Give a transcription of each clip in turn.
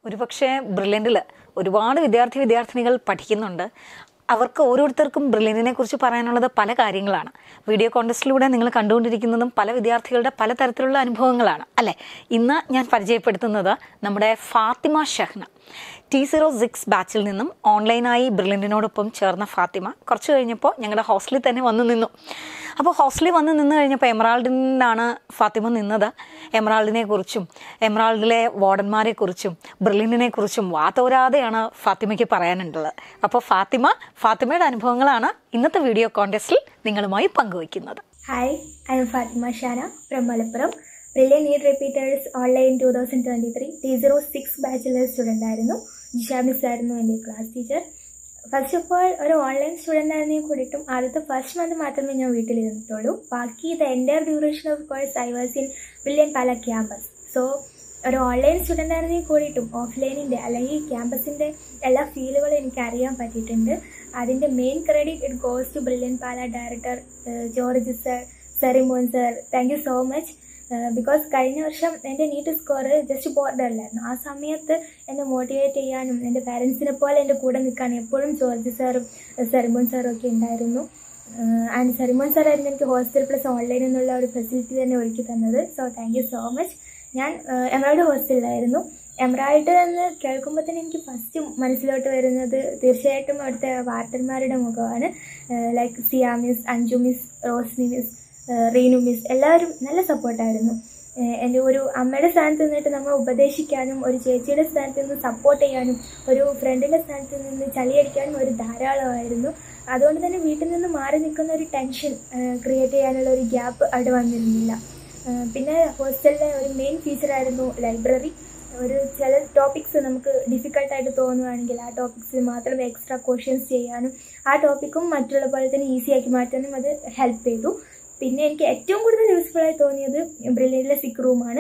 ഒരുപക്ഷെ ബ്രില്യൻറ്റിൽ ഒരുപാട് വിദ്യാർത്ഥി വിദ്യാർത്ഥിനികൾ പഠിക്കുന്നുണ്ട് അവർക്ക് ഓരോരുത്തർക്കും ബ്രില്യൻറ്റിനെ കുറിച്ച് പറയാനുള്ളത് പല കാര്യങ്ങളാണ് വീഡിയോ കോൺടെസ്റ്റിലൂടെ നിങ്ങൾ കണ്ടുകൊണ്ടിരിക്കുന്നതും പല വിദ്യാർത്ഥികളുടെ പലതരത്തിലുള്ള അനുഭവങ്ങളാണ് അല്ലേ ഇന്ന് ഞാൻ പരിചയപ്പെടുത്തുന്നത് നമ്മുടെ Fathima Shahna T zero six ബാച്ചിൽ നിന്നും ഓൺലൈനായി ബ്രില്യൻറ്റിനോടൊപ്പം ചേർന്ന ഫാത്തിമ കുറച്ച് കഴിഞ്ഞപ്പോൾ ഞങ്ങളുടെ ഹോസ്റ്റലിൽ തന്നെ വന്നു നിന്നു അപ്പോൾ ഹോസ്റ്റലിൽ വന്ന് നിന്ന് കഴിഞ്ഞപ്പോൾ എമറാൾഡിനാണ് ഫാത്തിമ നിന്നത് എമറാൾഡിനെ കുറിച്ചും എമറാൾഡിലെ വാർഡന്മാരെ കുറിച്ചും ബ്രില്യൻറ്റിനെ കുറിച്ചും വാത്തോരാതെയാണ് ഫാത്തിമയ്ക്ക് പറയാനുള്ളത് അപ്പോൾ ഫാത്തിമ ഫാത്തിമയുടെ അനുഭവങ്ങളാണ് ഇന്നത്തെ വീഡിയോ കോൺടെസ്റ്റിൽ നിങ്ങളുമായി പങ്കുവയ്ക്കുന്നത് Hi, I am Fatima Shana from Malappuram. Brilliant Need Repeaters online two thousand twenty three T zero six bachelor student ആയിരുന്നു ജിഷ മിസ് ആയിരുന്നു എൻ്റെ class teacher first of all ഒരു ഓൺലൈൻ സ്റ്റുഡൻ്റ് ആയിരുന്നെങ്കിൽ കൂടിയിട്ടും ആദ്യത്തെ ഫസ്റ്റ് മന്ത് മാത്രമേ ഞാൻ വീട്ടിലിരുന്നിട്ടുള്ളൂ ബാക്കി the entire duration of course I was in Brilliant Pala campus so ഒരു ഓൺലൈൻ സ്റ്റുഡൻ്റ് ആയിരുന്നെങ്കിൽ കൂടിയിട്ടും ഓഫ്ലൈനിൻ്റെ അല്ലെങ്കിൽ ക്യാമ്പസിൻ്റെ എല്ലാ ഫീലുകളും എനിക്ക് അറിയാൻ പറ്റിയിട്ടുണ്ട് അതിൻ്റെ main credit it goes to Brilliant Pala director George sir സെറിമോൻ sir thank you so much because കഴിഞ്ഞ വർഷം എൻ്റെ നീറ്റ് സ്കോർ ജസ്റ്റ് ബോർഡറിലായിരുന്നു ആ സമയത്ത് എന്നെ മോട്ടിവേറ്റ് ചെയ്യാനും എൻ്റെ പാരൻസിനെ പോലെ എൻ്റെ കൂടെ നിൽക്കാൻ എപ്പോഴും ജോർജ് സാറും സെറിമോൻ സാറും ഒക്കെ ഉണ്ടായിരുന്നു ആൻഡ് സെറിമോൻ സാറായിരുന്നു എനിക്ക് ഹോസ്റ്റൽ പ്ലസ് ഓൺലൈൻ എന്നുള്ള ഒരു ഫെസിലിറ്റി തന്നെ ഒരുക്കി തന്നത് so thank you so much ഞാൻ എമറാൾഡ് ഹോസ്റ്റലിലായിരുന്നു എമറാൾഡ് എന്ന് കേൾക്കുമ്പോൾ തന്നെ എനിക്ക് ഫസ്റ്റ് മനസ്സിലോട്ട് വരുന്നത് തീർച്ചയായിട്ടും അവിടുത്തെ വാർഡന്മാരുടെ മുഖമാണ് like Siya miss Anju miss Roshni miss Reenu miss എല്ലാവരും നല്ല സപ്പോർട്ടായിരുന്നു എൻ്റെ ഒരു അമ്മയുടെ സ്ഥാനത്ത് നിന്നിട്ട് നമ്മൾ ഉപദേശിക്കാനും ഒരു ചേച്ചിയുടെ സ്ഥാനത്ത് നിന്ന് സപ്പോർട്ട് ചെയ്യാനും ഒരു ഫ്രണ്ടിൻ്റെ സ്ഥാനത്ത് നിന്ന് ചളിയടിക്കാനും ഒരു ധാരാളമായിരുന്നു അതുകൊണ്ട് തന്നെ വീട്ടിൽ നിന്ന് മാറി നിൽക്കുന്ന ഒരു ടെൻഷൻ ക്രിയേറ്റ് ചെയ്യാനുള്ള ഒരു ഗ്യാപ്പ് അവിടെ വന്നിരുന്നില്ല പിന്നെ ഹോസ്റ്റലിലെ ഒരു മെയിൻ ഫീച്ചറായിരുന്നു ലൈബ്രറി ഒരു ചില ടോപ്പിക്സ് നമുക്ക് ഡിഫിക്കൽട്ടായിട്ട് തോന്നുകയാണെങ്കിൽ ആ ടോപ്പിക്സിൽ മാത്രം എക്സ്ട്രാ ക്വസ്റ്റ്യൻസ് ചെയ്യാനും ആ ടോപ്പിക്കും മറ്റുള്ള പോലെ തന്നെ ഈസി ആക്കി മാറ്റാനും അത് ഹെൽപ്പ് ചെയ്തു പിന്നെ എനിക്ക് ഏറ്റവും കൂടുതൽ യൂസ്ഫുള്ളായി തോന്നിയത് ബ്രില്യൻറ്റിലെ സിക്ക് റൂമാണ്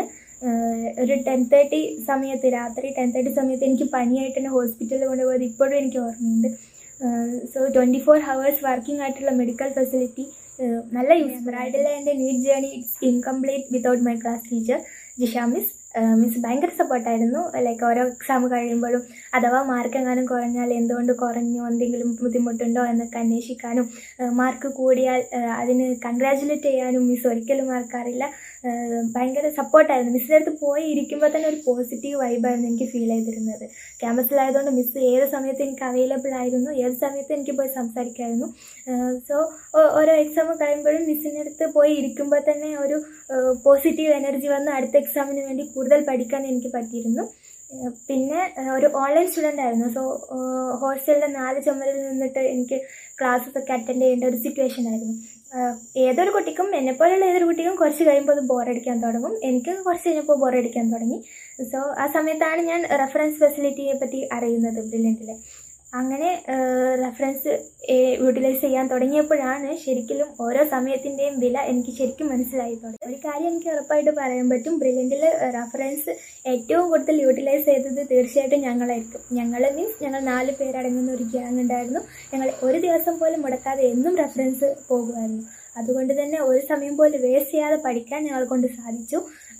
ഒരു ടെൻ തേർട്ടി സമയത്ത് രാത്രി ടെൻ തേർട്ടി സമയത്ത് എനിക്ക് പനിയായിട്ട് തന്നെ ഹോസ്പിറ്റലിൽ കൊണ്ടുപോയത് ഇപ്പോഴും എനിക്ക് ഓർമ്മയുണ്ട് so twenty four hours working ആയിട്ടുള്ള മെഡിക്കൽ ഫെസിലിറ്റി നല്ല യൂസ് ബ്രൈഡിലെ എൻ്റെ NEET journey it's incomplete without my class teacher Jisha miss miss ഭയങ്കര സപ്പോർട്ടായിരുന്നു ലൈക്ക് ഓരോ എക്സാം കഴിയുമ്പോഴും അഥവാ മാർക്ക് എങ്ങാനും കുറഞ്ഞാൽ എന്തുകൊണ്ട് കുറഞ്ഞു എന്തെങ്കിലും ബുദ്ധിമുട്ടുണ്ടോ എന്നൊക്കെ അന്വേഷിക്കാനും മാർക്ക് കൂടിയാൽ അതിന് കൺഗ്രാജുലേറ്റ് ചെയ്യാനും മിസ് ഒരിക്കലും മറക്കാറില്ല ഭയങ്കര സപ്പോർട്ടായിരുന്നു മിസ്സിൻ്റെ അടുത്ത് പോയി ഇരിക്കുമ്പോൾ തന്നെ ഒരു പോസിറ്റീവ് വൈബായിരുന്നു എനിക്ക് ഫീൽ ചെയ്തിരുന്നത് ക്യാമ്പസിലായതുകൊണ്ട് മിസ് ഏത് സമയത്ത് എനിക്ക് അവൈലബിൾ ആയിരുന്നു ഏത് സമയത്ത് എനിക്ക് പോയി സംസാരിക്കായിരുന്നു സോ ഓരോ എക്സാം കഴിയുമ്പോഴും മിസ്സിൻ്റെ അടുത്ത് പോയി ഇരിക്കുമ്പോൾ തന്നെ ഒരു പോസിറ്റീവ് എനർജി വന്ന് അടുത്ത എക്സാമിന് വേണ്ടി കൂടുതൽ പഠിക്കാൻ എനിക്ക് പറ്റിയിരുന്നു പിന്നെ ഒരു ഓൺലൈൻ സ്റ്റുഡൻ്റ് ആയിരുന്നു സോ ഹോസ്റ്റലിൻ്റെ നാല് ചുമരിൽ നിന്നിട്ട് എനിക്ക് ക്ലാസ്സസ് ഒക്കെ അറ്റൻഡ് ചെയ്യേണ്ട ഒരു സിറ്റുവേഷൻ ആയിരുന്നു ഏതൊരു കുട്ടിക്കും എന്നെപ്പോലെയുള്ള ഏതൊരു കുട്ടിക്കും കുറച്ച് കഴിയുമ്പോൾ അത് ബോറടിക്കാൻ തുടങ്ങും എനിക്ക് കുറച്ച് കഴിഞ്ഞപ്പോൾ ബോറടിക്കാൻ തുടങ്ങി സോ ആ സമയത്താണ് ഞാൻ റെഫറൻസ് ഫെസിലിറ്റിയെ പറ്റി അറിയുന്നത് ബ്രില്യൻറ്റിൽ അങ്ങനെ റെഫറൻസ് യൂട്ടിലൈസ് ചെയ്യാൻ തുടങ്ങിയപ്പോഴാണ് ശരിക്കും ഓരോ സമയത്തിൻ്റെയും വില എനിക്ക് ശരിക്കും മനസ്സിലായി തുടങ്ങി ഒരു കാര്യം എനിക്ക് ഉറപ്പായിട്ട് പറയാൻ പറ്റും ബ്രില്യൻറ്റിൽ റെഫറൻസ് ഏറ്റവും കൂടുതൽ യൂട്ടിലൈസ് ചെയ്തത് തീർച്ചയായിട്ടും ഞങ്ങളായിരിക്കും ഞങ്ങൾ മീൻസ് ഞങ്ങൾ നാല് പേരടങ്ങുന്ന ഒരു ഗ്യാങ് ഉണ്ടായിരുന്നു ഞങ്ങൾ ഒരു ദിവസം പോലും മുടക്കാതെ എന്നും റെഫറൻസ് പോകുമായിരുന്നു അതുകൊണ്ട് തന്നെ ഒരു സമയം പോലും വേസ്റ്റ് ചെയ്യാതെ പഠിക്കാൻ ഞങ്ങളെ കൊണ്ട് സാധിച്ചു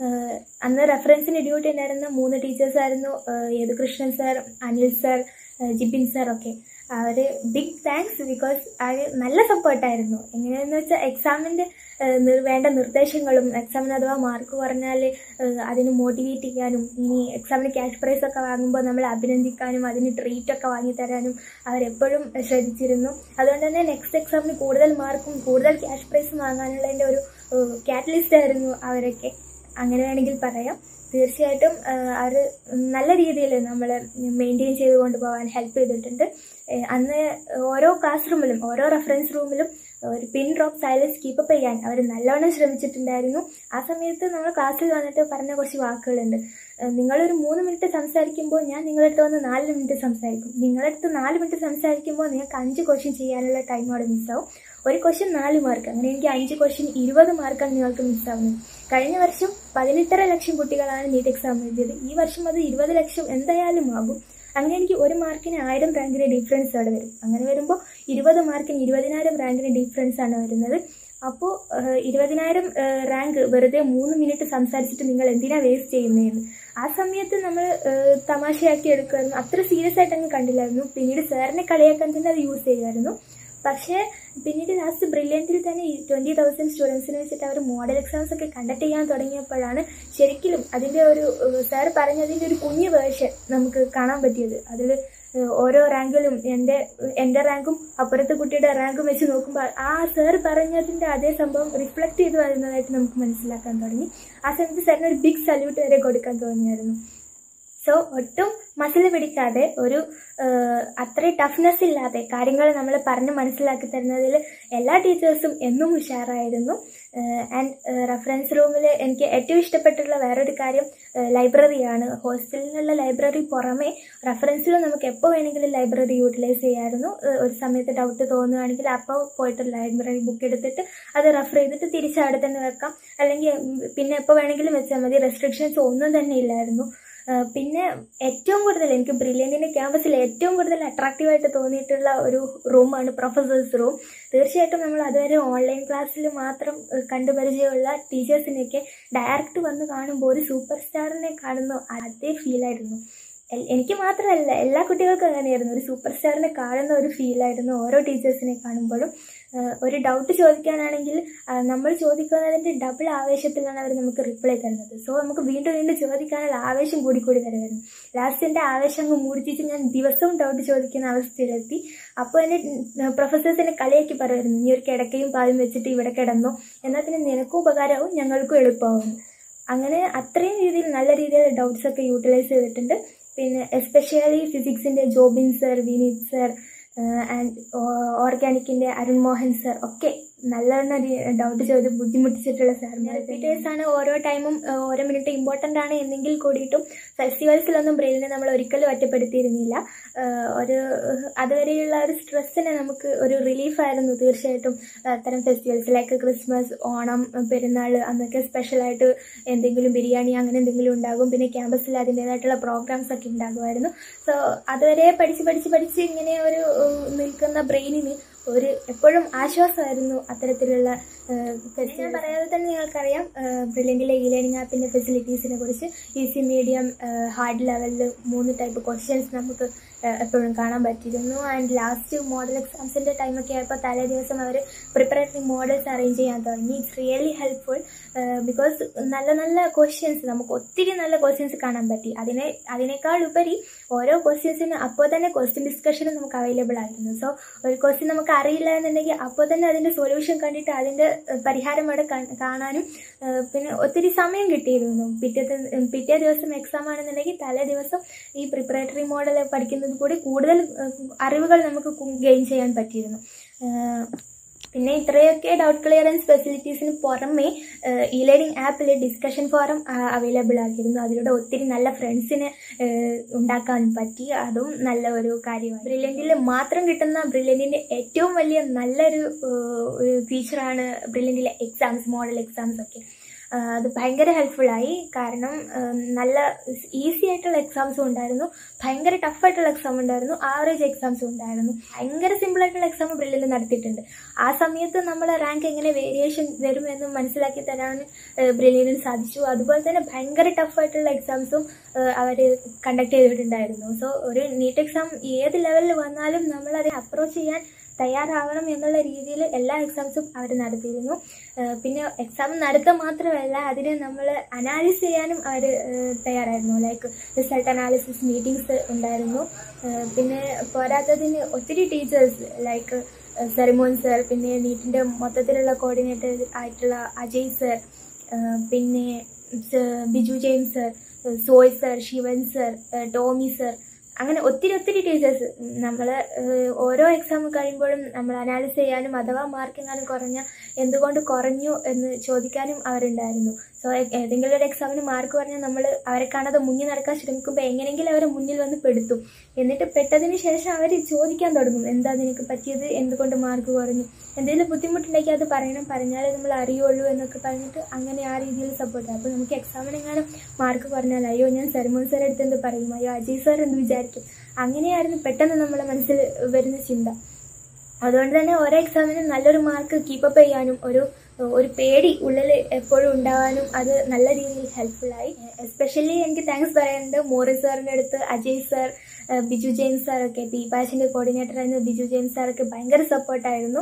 അന്ന് റെഫറൻസിന് ഡ്യൂട്ടി ഉണ്ടായിരുന്ന മൂന്ന് ടീച്ചേഴ്സായിരുന്നു Yadukrishnan sir Anil sir Jibin sir ഒക്കെ അവർ ബിഗ് താങ്ക്സ് ബിക്കോസ് അവർ നല്ല സപ്പോർട്ടായിരുന്നു എങ്ങനെയാണെന്ന് വെച്ചാൽ എക്സാമിൻ്റെ വേണ്ട നിർദ്ദേശങ്ങളും എക്സാമിന് അഥവാ മാർക്ക് കുറഞ്ഞാൽ അതിന് മോട്ടിവേറ്റ് ചെയ്യാനും ഇനി എക്സാമിന് ക്യാഷ് പ്രൈസ് ഒക്കെ വാങ്ങുമ്പോൾ നമ്മൾ അഭിനന്ദിക്കാനും അതിന് ട്രീറ്റ് ഒക്കെ വാങ്ങിത്തരാനും അവരെപ്പോഴും ശ്രദ്ധിച്ചിരുന്നു അതുകൊണ്ട് തന്നെ നെക്സ്റ്റ് എക്സാമിന് കൂടുതൽ മാർക്കും കൂടുതൽ ക്യാഷ് പ്രൈസും വാങ്ങാനുള്ളതിൻ്റെ ഒരു കാറ്റലിസ്റ്റ് ആയിരുന്നു അവരൊക്കെ അങ്ങനെ വേണമെങ്കിൽ പറയാം തീർച്ചയായിട്ടും അവർ നല്ല രീതിയിൽ നമ്മൾ മെയിൻറ്റെയിൻ ചെയ്ത് കൊണ്ടുപോകാൻ ഹെൽപ്പ് ചെയ്തിട്ടുണ്ട് അന്ന് ഓരോ ക്ലാസ് റൂമിലും ഓരോ റെഫറൻസ് റൂമിലും ഒരു പിൻ ഡ്രോപ്പ് സൈലൻസ് കീപ്പപ്പ് ചെയ്യാൻ അവർ നല്ലോണം ശ്രമിച്ചിട്ടുണ്ടായിരുന്നു ആ സമയത്ത് നമ്മൾ ക്ലാസ്സിൽ വന്നിട്ട് പറഞ്ഞ കുറച്ച് വാക്കുകളുണ്ട് നിങ്ങളൊരു മൂന്ന് മിനിറ്റ് സംസാരിക്കുമ്പോൾ ഞാൻ നിങ്ങളുടെ അടുത്ത് വന്ന് നാല് മിനിറ്റ് സംസാരിക്കും നിങ്ങളുടെ അടുത്ത് നാല് മിനിറ്റ് സംസാരിക്കുമ്പോൾ നിങ്ങൾക്ക് അഞ്ച് ക്വസ്റ്റ്യൻ ചെയ്യാനുള്ള ടൈം അവിടെ മിസ്സാവും ഒരു ക്വസ്റ്റ്യൻ നാല് മാർക്ക് അങ്ങനെ എനിക്ക് അഞ്ച് ക്വസ്റ്റ്യൻ ഇരുപത് മാർക്കാണ് നിങ്ങൾക്ക് മിസ്സാവുന്നത് കഴിഞ്ഞ വർഷം പതിനെട്ടര ലക്ഷം കുട്ടികളാണ് നീറ്റ് എക്സാം എഴുതിയത് ഈ വർഷം അത് ഇരുപത് ലക്ഷം എന്തായാലും ആകും അങ്ങനെ എനിക്ക് ഒരു മാർക്കിന് ആയിരം റാങ്കിന് ഡിഫറൻസ് അവിടെ വരും അങ്ങനെ വരുമ്പോൾ ഇരുപത് മാർക്കിന് ഇരുപതിനായിരം റാങ്കിന് ഡിഫറൻസ് ആണ് വരുന്നത് അപ്പോൾ ഇരുപതിനായിരം റാങ്ക് വെറുതെ മൂന്ന് മിനിറ്റ് സംസാരിച്ചിട്ട് നിങ്ങൾ എന്തിനാ വേസ്റ്റ് ചെയ്യുന്നതെന്ന് ആ സമയത്ത് നമ്മൾ തമാശയാക്കി എടുക്കുമായിരുന്നു അത്ര സീരിയസ് ആയിട്ട് അങ്ങ് കണ്ടില്ലായിരുന്നു പിന്നീട് സാറിനെ കളിയാക്കാൻ തന്നെ അത് യൂസ് ചെയ്യുമായിരുന്നു പക്ഷേ പിന്നീട് ലാസ്റ്റ് ബ്രില്യൻറ്റിൽ തന്നെ ഈ ട്വൻറ്റി തൗസൻഡ് സ്റ്റുഡൻസിനെ വെച്ചിട്ട് അവർ മോഡൽ എക്സാംസ് ഒക്കെ കണ്ടക്ട് ചെയ്യാൻ തുടങ്ങിയപ്പോഴാണ് ശരിക്കും അതിൻ്റെ ഒരു സാർ പറഞ്ഞതിൻ്റെ ഒരു കുഞ്ഞു വേർഷൻ നമുക്ക് കാണാൻ പറ്റിയത് അതിൽ ഓരോ റാങ്കിലും എൻ്റെ എൻ്റെ റാങ്കും അപ്പുറത്തെ കുട്ടിയുടെ റാങ്കും വെച്ച് നോക്കുമ്പോൾ ആ സാർ പറഞ്ഞതിൻ്റെ അതേ സംഭവം റിഫ്ലക്ട് ചെയ്ത് വരുന്നതായിട്ട് നമുക്ക് മനസ്സിലാക്കാൻ തുടങ്ങി ആ സമയത്ത് സാറിന് ഒരു ബിഗ് സല്യൂട്ട് വരെ കൊടുക്കാൻ തോന്നിയായിരുന്നു സോ ഒട്ടും മസിൽ പിടിക്കാതെ ഒരു അത്രയും ടഫ്നെസ് ഇല്ലാതെ കാര്യങ്ങൾ നമ്മൾ പറഞ്ഞ് മനസ്സിലാക്കി തരുന്നതിൽ എല്ലാ ടീച്ചേഴ്സും എന്നും ഉഷാറായിരുന്നു ആൻഡ് റെഫറൻസ് റൂമിൽ എനിക്ക് ഏറ്റവും ഇഷ്ടപ്പെട്ടുള്ള വേറൊരു കാര്യം ലൈബ്രറിയാണ് ഹോസ്റ്റലിലുള്ള ലൈബ്രറി പുറമെ റെഫറൻസിലും നമുക്ക് എപ്പോൾ വേണമെങ്കിലും ലൈബ്രറി യൂട്ടിലൈസ് ചെയ്യാമായിരുന്നു ഒരു സമയത്ത് ഡൗട്ട് തോന്നുകയാണെങ്കിൽ അപ്പോൾ പോയിട്ട് ലൈബ്രറി ബുക്ക് എടുത്തിട്ട് അത് റെഫർ ചെയ്തിട്ട് തിരിച്ച് അവിടെ തന്നെ വെക്കാം അല്ലെങ്കിൽ പിന്നെ എപ്പോൾ വേണമെങ്കിലും വെച്ചാൽ മതി റെസ്ട്രിക്ഷൻസ് ഒന്നും തന്നെ ഇല്ലായിരുന്നു പിന്നെ ഏറ്റവും കൂടുതൽ എനിക്ക് ബ്രില്യൻറ്റിൻ്റെ ക്യാമ്പസിൽ ഏറ്റവും കൂടുതൽ അട്രാക്റ്റീവായിട്ട് തോന്നിയിട്ടുള്ള ഒരു റൂമാണ് പ്രൊഫസേഴ്സ് റൂം തീർച്ചയായിട്ടും നമ്മൾ അതുവരെ ഓൺലൈൻ ക്ലാസ്സിൽ മാത്രം കണ്ടുപരിചയമുള്ള ടീച്ചേഴ്സിനെയൊക്കെ ഡയറക്റ്റ് വന്ന് കാണുമ്പോൾ ഒരു സൂപ്പർ സ്റ്റാറിനെ കാണുന്ന അതേ ഫീലായിരുന്നു എനിക്ക് മാത്രമല്ല എല്ലാ കുട്ടികൾക്കും അങ്ങനെയായിരുന്നു ഒരു സൂപ്പർ സ്റ്റാറിനെ കാണുന്ന ഒരു ഫീലായിരുന്നു ഓരോ ടീച്ചേഴ്സിനെ കാണുമ്പോഴും ഒരു ഡൗട്ട് ചോദിക്കാനാണെങ്കിൽ നമ്മൾ ചോദിക്കുന്നതിൻ്റെ ഡബിൾ ആവേശത്തിലാണ് അവർ നമുക്ക് റിപ്ലൈ തരുന്നത് സോ നമുക്ക് വീണ്ടും വീണ്ടും ചോദിക്കാനുള്ള ആവേശം കൂടി കൂടി വരുമായിരുന്നു ലാസ്റ്റ് എൻ്റെ ആവേശം അങ്ങ് മൂടിച്ചിട്ട് ഞാൻ ദിവസവും ഡൗട്ട് ചോദിക്കുന്ന അവസ്ഥയിലെത്തി അപ്പോൾ എന്നെ പ്രൊഫസേഴ്സ് എന്നെ കളിയാക്കി പറയുമായിരുന്നു നീ ഒരു കിടക്കയും പാലും വെച്ചിട്ട് ഇവിടെ കിടന്നു എന്നാൽ പിന്നെ നിനക്കും ഉപകാരമാവും ഞങ്ങൾക്കും എളുപ്പമാവും അങ്ങനെ അത്രയും രീതിയിൽ നല്ല രീതിയിൽ ഡൗട്ട്സ് ഒക്കെ യൂട്ടിലൈസ് ചെയ്തിട്ടുണ്ട് പിന്നെ എസ്പെഷ്യലി ഫിസിക്സിൻ്റെ Jobin sir Vineeth sir and ഓർഗാനിക്കിൻ്റെ അരുൺ മോഹൻ സർ ഒക്കെ നല്ലവണ്ണം ഡൗട്ട് ചോദിച്ച് ബുദ്ധിമുട്ടിച്ചിട്ടുള്ള സാറിന് റിപ്പീറ്റേഴ്സ് ആണ് ഓരോ ടൈമും ഓരോ മിനിറ്റ് ഇമ്പോർട്ടൻ്റ് ആണ് എന്നെങ്കിൽ കൂടിയിട്ടും ഫെസ്റ്റിവൽസിലൊന്നും ബ്രെയിലിനെ നമ്മൾ ഒരിക്കലും ഒറ്റപ്പെടുത്തിയിരുന്നില്ല ഒരു അതുവരെയുള്ള ഒരു സ്ട്രെസ്സിനെ നമുക്ക് ഒരു റിലീഫായിരുന്നു തീർച്ചയായിട്ടും അത്തരം ഫെസ്റ്റിവൽസ് ലൈക്ക് ക്രിസ്മസ് ഓണം പെരുന്നാൾ അന്നൊക്കെ സ്പെഷ്യലായിട്ട് എന്തെങ്കിലും ബിരിയാണി അങ്ങനെ എന്തെങ്കിലും ഉണ്ടാകും പിന്നെ ക്യാമ്പസിൽ അതിൻ്റേതായിട്ടുള്ള പ്രോഗ്രാംസ് ഒക്കെ ഉണ്ടാകുമായിരുന്നു സോ അതുവരെ പഠിച്ച് പഠിച്ച് പഠിച്ച് ഇങ്ങനെ ഒരു നിൽക്കുന്ന ബ്രെയിനിന് ഒരു എപ്പോഴും ആശ്വാസമായിരുന്നു അത്തരത്തിലുള്ള ഞാൻ പറയാതെ തന്നെ നിങ്ങൾക്കറിയാം ബ്രില്യൻറ്റിലെ ഇ ലേണിംഗ് ആപ്പിൻ്റെ ഫെസിലിറ്റീസിനെ കുറിച്ച് ഈസി മീഡിയം ഹാർഡ് ലെവലിൽ മൂന്ന് ടൈപ്പ് ക്വസ്റ്റ്യൻസ് നമുക്ക് എപ്പോഴും കാണാൻ പറ്റിയിരുന്നു ആൻഡ് ലാസ്റ്റ് മോഡൽ എക്സാംസിൻ്റെ ടൈമൊക്കെ ആയപ്പോൾ തലേ ദിവസം അവർ പ്രിപ്പറേറ്ററി മോഡൽസ് അറേഞ്ച് ചെയ്യാൻ തുടങ്ങി ഇറ്റ്സ് റിയലി ഹെൽപ്ഫുൾ ബിക്കോസ് നല്ല നല്ല ക്വസ്റ്റ്യൻസ് നമുക്ക് ഒത്തിരി നല്ല ക്വസ്റ്റ്യൻസ് കാണാൻ പറ്റി അതിനെ അതിനേക്കാൾ ഉപരി ഓരോ ക്വസ്റ്റ്യൻസിന് അപ്പോൾ തന്നെ ക്വസ്റ്റ്യൻ ഡിസ്കഷനും നമുക്ക് അവൈലബിൾ ആയിരുന്നു സോ ഒരു ക്വസ്റ്റ്യൻ നമുക്ക് അറിയില്ല എന്നുണ്ടെങ്കിൽ അപ്പോൾ തന്നെ അതിൻ്റെ സൊല്യൂഷൻ കണ്ടിട്ട് അതിൻ്റെ പരിഹാരം അവിടെ കാണാനും പിന്നെ ഒത്തിരി സമയം കിട്ടിയിരുന്നു പിറ്റത്തെ പിറ്റേ ദിവസം എക്സാം ആണെന്നുണ്ടെങ്കിൽ തലേ ദിവസം ഈ പ്രിപ്പറേറ്ററി മോഡൽ പഠിക്കുന്നത് കൂടി കൂടുതൽ അറിവുകൾ നമുക്ക് ഗെയിൻ ചെയ്യാൻ പറ്റിയിരുന്നു പിന്നെ ഇത്രയൊക്കെ ഡൗട്ട് ക്ലിയറൻസ് ഫെസിലിറ്റീസിന് പുറമെ ഇ ലേണിംഗ് ആപ്പിൽ ഡിസ്കഷൻ ഫോറം അവൈലബിൾ ആക്കിയിരുന്നു അതിലൂടെ ഒത്തിരി നല്ല ഫ്രണ്ട്സിനെ ഉണ്ടാക്കാൻ പറ്റി അതും നല്ല ഒരു കാര്യമാണ് ബ്രില്യൻറ്റിൽ മാത്രം കിട്ടുന്ന ബ്രില്യൻറ്റിൻ്റെ ഏറ്റവും വലിയ നല്ലൊരു ഫീച്ചറാണ് ബ്രില്യൻറ്റിലെ എക്സാംസ് മോഡൽ എക്സാംസ് ഒക്കെ അത് ഭയങ്കര ഹെൽപ്ഫുള്ളായി കാരണം നല്ല ഈസി ആയിട്ടുള്ള എക്സാംസും ഉണ്ടായിരുന്നു ഭയങ്കര ടഫായിട്ടുള്ള എക്സാം ഉണ്ടായിരുന്നു ആവറേജ് എക്സാംസും ഉണ്ടായിരുന്നു ഭയങ്കര സിമ്പിളായിട്ടുള്ള എക്സാം ബ്രില്ലിൽ നടത്തിയിട്ടുണ്ട് ആ സമയത്ത് നമ്മൾ റാങ്ക് എങ്ങനെ വേരിയേഷൻ വരും എന്ന് മനസ്സിലാക്കി തരാൻ ബ്രില്ലിന് സാധിച്ചു അതുപോലെ തന്നെ ഭയങ്കര ടഫായിട്ടുള്ള എക്സാംസും അവർ കണ്ടക്ട് ചെയ്തിട്ടുണ്ടായിരുന്നു സോ ഒരു നീറ്റ് എക്സാം ഏത് ലെവലിൽ വന്നാലും നമ്മൾ അതിനെ അപ്രോച്ച് ചെയ്യാൻ തയ്യാറാവണം എന്നുള്ള രീതിയിൽ എല്ലാ എക്സാംസും അവർ നടത്തിയിരുന്നു പിന്നെ എക്സാം നടത്തുക മാത്രമല്ല അതിനെ നമ്മൾ അനാലിസ് ചെയ്യാനും അവർ തയ്യാറായിരുന്നു ലൈക്ക് റിസൾട്ട് അനാലിസിസ് മീറ്റിംഗ്സ് ഉണ്ടായിരുന്നു പിന്നെ പോരാത്തതിന് ഒത്തിരി ടീച്ചേഴ്സ് ലൈക്ക് സെറിമോൻ സർ പിന്നെ നീറ്റിൻ്റെ മൊത്തത്തിലുള്ള കോർഡിനേറ്റർ ആയിട്ടുള്ള അജയ് സർ പിന്നെ Biju James sir Soy sir Shivan sir Tommy sir അങ്ങനെ ഒത്തിരി ഒത്തിരി ടീച്ചേഴ്സ് നമ്മൾ ഓരോ എക്സാം കഴിയുമ്പോഴും നമ്മൾ അനാലിസ് ചെയ്യാനും അഥവാ മാർക്ക് എങ്ങാനും കുറഞ്ഞ എന്തുകൊണ്ട് കുറഞ്ഞു എന്ന് ചോദിക്കാനും അവരുണ്ടായിരുന്നു സോ ഏതെങ്കിലും ഒരു എക്സാമിന് മാർക്ക് പറഞ്ഞാൽ നമ്മൾ അവരെ കാണാതെ മുന്നിൽ നടക്കാൻ ശ്രമിക്കുമ്പോൾ എങ്ങനെയെങ്കിലും അവരെ മുന്നിൽ വന്ന് പെടുത്തും എന്നിട്ട് പെട്ടതിന് ശേഷം അവർ ചോദിക്കാൻ തുടങ്ങും എന്താ നിനക്ക് പറ്റിയത് എന്തുകൊണ്ട് മാർക്ക് കുറഞ്ഞു എന്തെങ്കിലും ബുദ്ധിമുട്ടുണ്ടെങ്കിൽ അത് പറയണം പറഞ്ഞാലേ നമ്മൾ അറിയുള്ളൂ എന്നൊക്കെ പറഞ്ഞിട്ട് അങ്ങനെ ആ രീതിയിൽ സപ്പോർട്ട് അപ്പോൾ നമുക്ക് എക്സാമിനെങ്ങാനും മാർക്ക് കുറഞ്ഞാൽ അയ്യോ ഞാൻ സെറിമോൺ സാർ അടുത്ത് എന്ത് പറയും അയ്യോ അജയ് സാർ എന്ത് വിചാരിക്കും അങ്ങനെയായിരുന്നു പെട്ടെന്ന് നമ്മളെ മനസ്സിൽ വരുന്ന ചിന്ത അതുകൊണ്ട് തന്നെ ഓരോ എക്സാമിനും നല്ലൊരു മാർക്ക് കീപ്പപ്പ് ചെയ്യാനും ഒരു ഒരു പേടി ഉള്ളിൽ എപ്പോഴും ഉണ്ടാവാനും അത് നല്ല രീതിയിൽ ഹെൽപ്ഫുള്ളായി എസ്പെഷ്യലി എനിക്ക് താങ്ക്സ് പറയുന്നത് മോറി സാറിൻ്റെ അടുത്ത് അജയ് സാർ ബിജു ജെയിംസ് സാറൊക്കെ പി ബാച്ചിൻ്റെ കോർഡിനേറ്റർ ആയിരുന്ന ബിജു ജെയിംസ് സാറൊക്കെ ഭയങ്കര സപ്പോർട്ടായിരുന്നു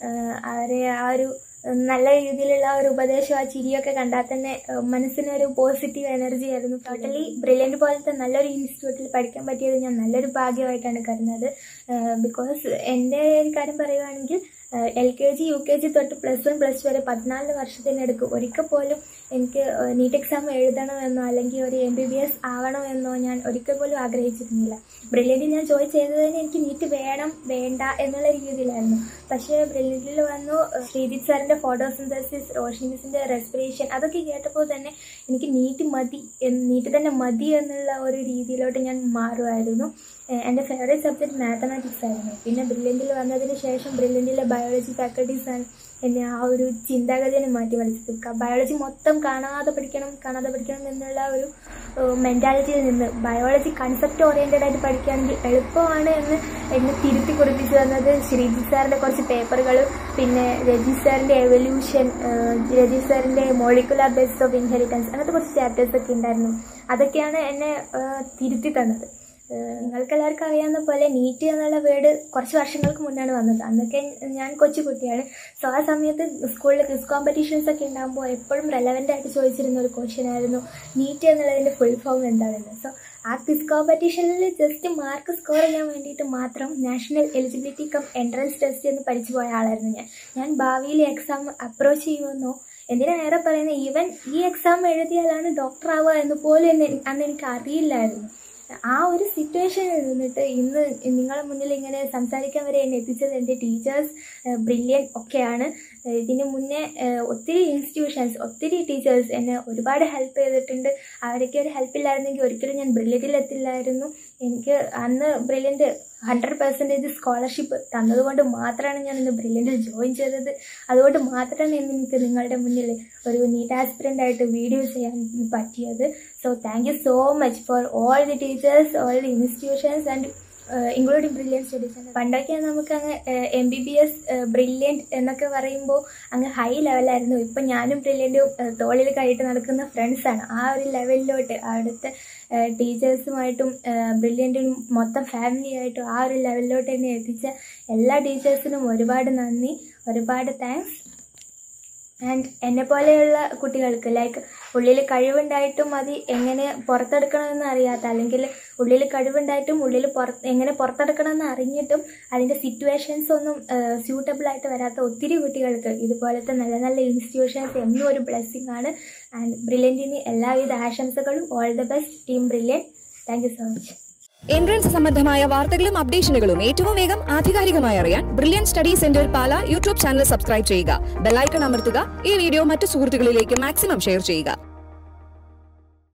അവരെ ആ ഒരു നല്ല രീതിയിലുള്ള ഒരു ഉപദേശം ആ ചിരിയൊക്കെ കണ്ടാൽ തന്നെ ഏഹ്, മനസ്സിനൊരു പോസിറ്റീവ് എനർജി ആയിരുന്നു ടോട്ടലി ബ്രില്യൻറ്റ് പോലത്തെ നല്ലൊരു ഇൻസ്റ്റിറ്റ്യൂട്ടിൽ പഠിക്കാൻ പറ്റിയത് ഞാൻ നല്ലൊരു ഭാഗ്യമായിട്ടാണ് കരുതുന്നത് ബിക്കോസ് എൻ്റെ ഒരു കാര്യം പറയുകയാണെങ്കിൽ L K G U K G തൊട്ട് പ്ലസ് വൺ പ്ലസ് ടു വരെ പതിനാല് വർഷത്തിനടുക്ക് ഒരിക്കൽ പോലും എനിക്ക് നീറ്റ് എക്സാം എഴുതണമെന്നോ അല്ലെങ്കിൽ ഒരു എം ബി ബി എസ് ആവണമെന്നോ ഞാൻ ഒരിക്കൽ പോലും ആഗ്രഹിച്ചിരുന്നില്ല ബ്രില്യൻറ്റിൽ ഞാൻ ജോയിൻ ചെയ്തതിന് എനിക്ക് നീറ്റ് വേണം വേണ്ട എന്നുള്ള രീതിയിലായിരുന്നു പക്ഷേ ബ്രില്യൻറ്റിൽ വന്നു ഏഹ്, ശ്രീജിത്ത് സാറിൻ്റെ ഫോട്ടോസിന്തസിസ് റോഷനി മിസിൻ്റെ റെസ്പിറേഷൻ അതൊക്കെ കേട്ടപ്പോൾ തന്നെ എനിക്ക് നീറ്റ് മതി നീറ്റ് തന്നെ മതി എന്നുള്ള ഒരു രീതിയിലോട്ട് ഞാൻ മാറുമായിരുന്നു ഏഹ്, എൻ്റെ ഫേവറേറ്റ് സബ്ജക്ട് മാത്തമാറ്റിക്സ് ആയിരുന്നു പിന്നെ ബ്രില്യൻറ്റിൽ വന്നതിന് ശേഷം ബ്രില്യൻറ്റിലെ ബയോളജി ഫാക്കൽറ്റീസാണ് എന്നെ ആ ഒരു ചിന്താഗതിനെ മാറ്റി മറിച്ചത് ബയോളജി മൊത്തം കാണാതെ പഠിക്കണം കാണാതെ പഠിക്കണം എന്നുള്ള ഒരു മെൻറ്റാലിറ്റിയിൽ നിന്ന് ബയോളജി കൺസെപ്റ്റ് ഓറിയൻറ്റഡ് ആയിട്ട് പഠിക്കുകയാണെങ്കിൽ എളുപ്പമാണ് എന്ന് എന്നെ തിരുത്തി കുറിപ്പിച്ചു തന്നത് ശ്രീജിത്ത് സാറിൻ്റെ കുറച്ച് പേപ്പറുകൾ പിന്നെ രജി സാറിൻ്റെ എവല്യൂഷൻ രജി സാറിൻ്റെ മോളിക്കുലർ ബേസ് ഓഫ് ഇൻഹെറിറ്റൻസ് അങ്ങനത്തെ കുറച്ച് ചാപ്റ്റേഴ്സ് ഒക്കെ ഉണ്ടായിരുന്നു അതൊക്കെയാണ് എന്നെ ഏഹ്, തിരുത്തി തന്നത് ഏഹ് നിങ്ങൾക്ക് എല്ലാവർക്കും അറിയാവുന്ന പോലെ നീറ്റ് എന്നുള്ള വേർഡ് കുറച്ച് വർഷങ്ങൾക്ക് മുന്നാണ് വന്നത് അന്നൊക്കെ ഞാൻ കൊച്ചു കുട്ടിയാണ് സോ ആ സമയത്ത് സ്കൂളിൽ ക്വിസ് കോമ്പറ്റീഷൻസ് ഒക്കെ ഉണ്ടാകുമ്പോൾ എപ്പോഴും റെലവൻ്റ് ആയിട്ട് ചോദിച്ചിരുന്ന ഒരു ക്വസ്റ്റ്യൻ ആയിരുന്നു നീറ്റ് എന്നുള്ളതിൻ്റെ ഫുൾ ഫോം എന്താണെന്ന് സോ ആ ക്വിസ് കോമ്പറ്റീഷനിൽ ജസ്റ്റ് മാർക്ക് സ്കോർ ചെയ്യാൻ വേണ്ടിയിട്ട് മാത്രം national eligibility cum entrance test എന്ന് പഠിച്ചു പോയ ആളായിരുന്നു ഞാൻ ഞാൻ ഭാവിയിൽ എക്സാം അപ്രോച്ച് ചെയ്യുമെന്നോ എന്തിനാ ഏറെ പറയുന്നത് ഈവൻ ഈ എക്സാം എഴുതിയാലാണ് ഡോക്ടർ ആവുക എന്ന് പോലും എന്നെ അന്ന് എനിക്ക് അറിയില്ലായിരുന്നു ആ ഒരു സിറ്റുവേഷനിൽ നിന്നിട്ട് ഇന്ന് നിങ്ങളുടെ മുന്നിൽ ഇങ്ങനെ സംസാരിക്കാൻ വരെ എന്നെ എത്തിച്ചത് എൻ്റെ ടീച്ചേഴ്സ് ബ്രില്യൻ ഒക്കെയാണ് ഏഹ് ഇതിന് മുന്നേ ഏഹ് ഒത്തിരി ഇൻസ്റ്റിറ്റ്യൂഷൻസ് ഒത്തിരി ടീച്ചേഴ്സ് എന്നെ ഒരുപാട് ഹെൽപ്പ് ചെയ്തിട്ടുണ്ട് അവരൊക്കെ ഒരു ഹെൽപ്പ് ഇല്ലായിരുന്നെങ്കിൽ ഒരിക്കലും ഞാൻ ബ്രില്യൻറ്റിൽ എത്തില്ലായിരുന്നു എനിക്ക് അന്ന് ബ്രില്യൻറ്റ് ഹൺഡ്രഡ് പെർസെൻറ്റേജ് സ്കോളർഷിപ്പ് തന്നതുകൊണ്ട് മാത്രമാണ് ഞാൻ ഇന്ന് ബ്രില്യൻറ്റിൽ ജോയിൻ ചെയ്തത് അതുകൊണ്ട് മാത്രമാണ് ഇന്ന് എനിക്ക് നിങ്ങളുടെ മുന്നിൽ ഒരു നീറ്റ് ആസ്പിറൻ്റ് ആയിട്ട് വീഡിയോ ചെയ്യാൻ പറ്റിയത് so thank you so much for all the teachers all the institutions and including Brilliant studies പണ്ടൊക്കെ നമുക്ക് അങ്ങ് M B B S Brilliant എന്നൊക്കെ പറയുമ്പോൾ അങ്ങ് ഹൈ ലെവലായിരുന്നു ഇപ്പം ഞാനും ബ്രില്യൻറ്റും തോളിൽ കൈയിട്ട് നടക്കുന്ന ഫ്രണ്ട്സാണ് ആ ഒരു ലെവലിലോട്ട് അവിടുത്തെ ടീച്ചേഴ്സുമായിട്ടും ബ്രില്യൻറ്റിനും മൊത്തം ഫാമിലിയായിട്ടും ആ ഒരു ലെവലിലോട്ട് എന്നെ എത്തിച്ച എല്ലാ ടീച്ചേഴ്സിനും ഒരുപാട് നന്ദി ഒരുപാട് താങ്ക്സ് ആൻഡ് എന്നെ പോലെയുള്ള കുട്ടികൾക്ക് ലൈക്ക് ഉള്ളിൽ കഴിവുണ്ടായിട്ടും അത് എങ്ങനെ പുറത്തെടുക്കണമെന്ന് അറിയാത്ത അല്ലെങ്കിൽ ഉള്ളിൽ കഴിവുണ്ടായിട്ടും ഉള്ളിൽ പുറത്ത് എങ്ങനെ പുറത്തെടുക്കണമെന്ന് അറിഞ്ഞിട്ടും അതിൻ്റെ സിറ്റുവേഷൻസ് ഒന്നും സ്യൂട്ടബിൾ ആയിട്ട് വരാത്ത ഒത്തിരി കുട്ടികൾക്ക് ഇതുപോലത്തെ നല്ല നല്ല ഇൻസ്റ്റിറ്റ്യൂഷൻസ് എന്നും ഒരു ബ്ലെസ്സിങ് ആണ് ആൻഡ് ബ്രില്യൻറ്റിന് എല്ലാവിധ ആശംസകളും all the best team Brilliant thank you so much entrance സംബന്ധമായ വാർത്തകളും അപ്ഡേഷനുകളും ഏറ്റവും വേഗം ആധികാരികമായി അറിയാൻ Brilliant study centre Pala YouTube channel subscribe ചെയ്യുക ബെല്ലൈക്കൺ അമർത്തുക ഈ വീഡിയോ മറ്റു സുഹൃത്തുക്കളിലേക്ക് മാക്സിമം ഷെയർ ചെയ്യുക